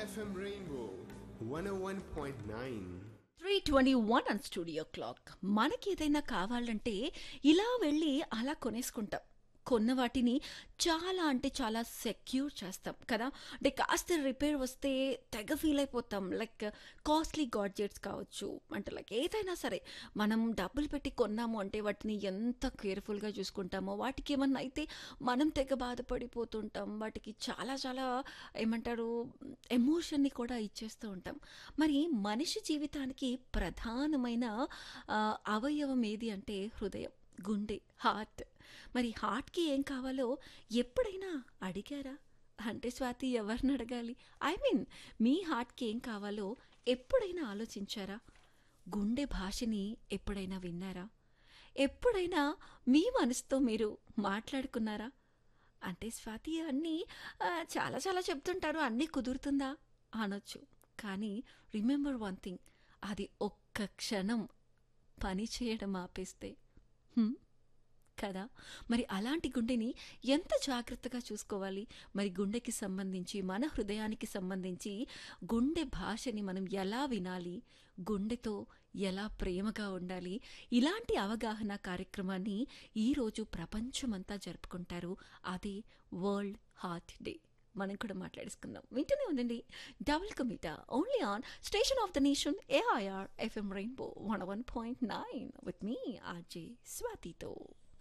FM Rainbow 101.9. Three twenty one and studio clock మనకి ఏదైనా కావాలంటే ఇలా వెళ్ళి అలా కొనేసుకుంటాం కొన్న వాటిని చాలా అంటే చాలా సెక్యూర్ చేస్తాం కదా అంటే కాస్త రిపేర్ వస్తే తెగ ఫీల్ అయిపోతాం లైక్ కాస్ట్లీ గాడ్జెట్స్ కావచ్చు అంటే లైక్ ఏదైనా సరే మనం డబ్బులు పెట్టి కొన్నాము అంటే వాటిని ఎంత కేర్ఫుల్గా చూసుకుంటామో వాటికి ఏమన్నా అయితే మనం తెగ బాధపడిపోతుంటాం వాటికి చాలా చాలా ఏమంటారు ఎమోషన్ని కూడా ఇచ్చేస్తూ ఉంటాం మరి మనిషి జీవితానికి ప్రధానమైన ఆ, అవయవం ఏది అంటే హృదయం గుండె హార్ట్ మరి హార్ట్కి ఏం కావాలో ఎప్పుడైనా అడిగారా అంటే స్వాతి ఎవరిని అడగాలి ఐ మీన్ మీ హార్ట్కి ఏం కావాలో ఎప్పుడైనా ఆలోచించారా గుండె భాషని ఎప్పుడైనా విన్నారా ఎప్పుడైనా మీ మనసుతో మీరు మాట్లాడుకున్నారా అంటే స్వాతి అన్నీ ఆ, చాలా చాలా చెప్తుంటారు అన్నీ కుదురుతుందా అనొచ్చు కానీ రిమెంబర్ వన్ థింగ్ అది ఒక్క క్షణం పని చేయడం ఆపేస్తే హ్మ్, కదా మరి అలాంటి గుండెని ఎంత జాగ్రత్తగా చూసుకోవాలి మరి గుండెకి సంబంధించి మన హృదయానికి సంబంధించి గుండె భాషని మనం ఎలా వినాలి గుండెతో ఎలా ప్రేమగా ఉండాలి ఇలాంటి అవగాహన కార్యక్రమాన్ని ఈరోజు ప్రపంచమంతా జరుపుకుంటారు అదే వరల్డ్ హార్ట్ డే మనం కూడా మాట్లాడేసుకుందాం వింటూనే ఉండండి డబుల్ కమిటా only on station of the nation AIR FM Rainbow one one point nine with మీ ఆర్జే స్వాతితో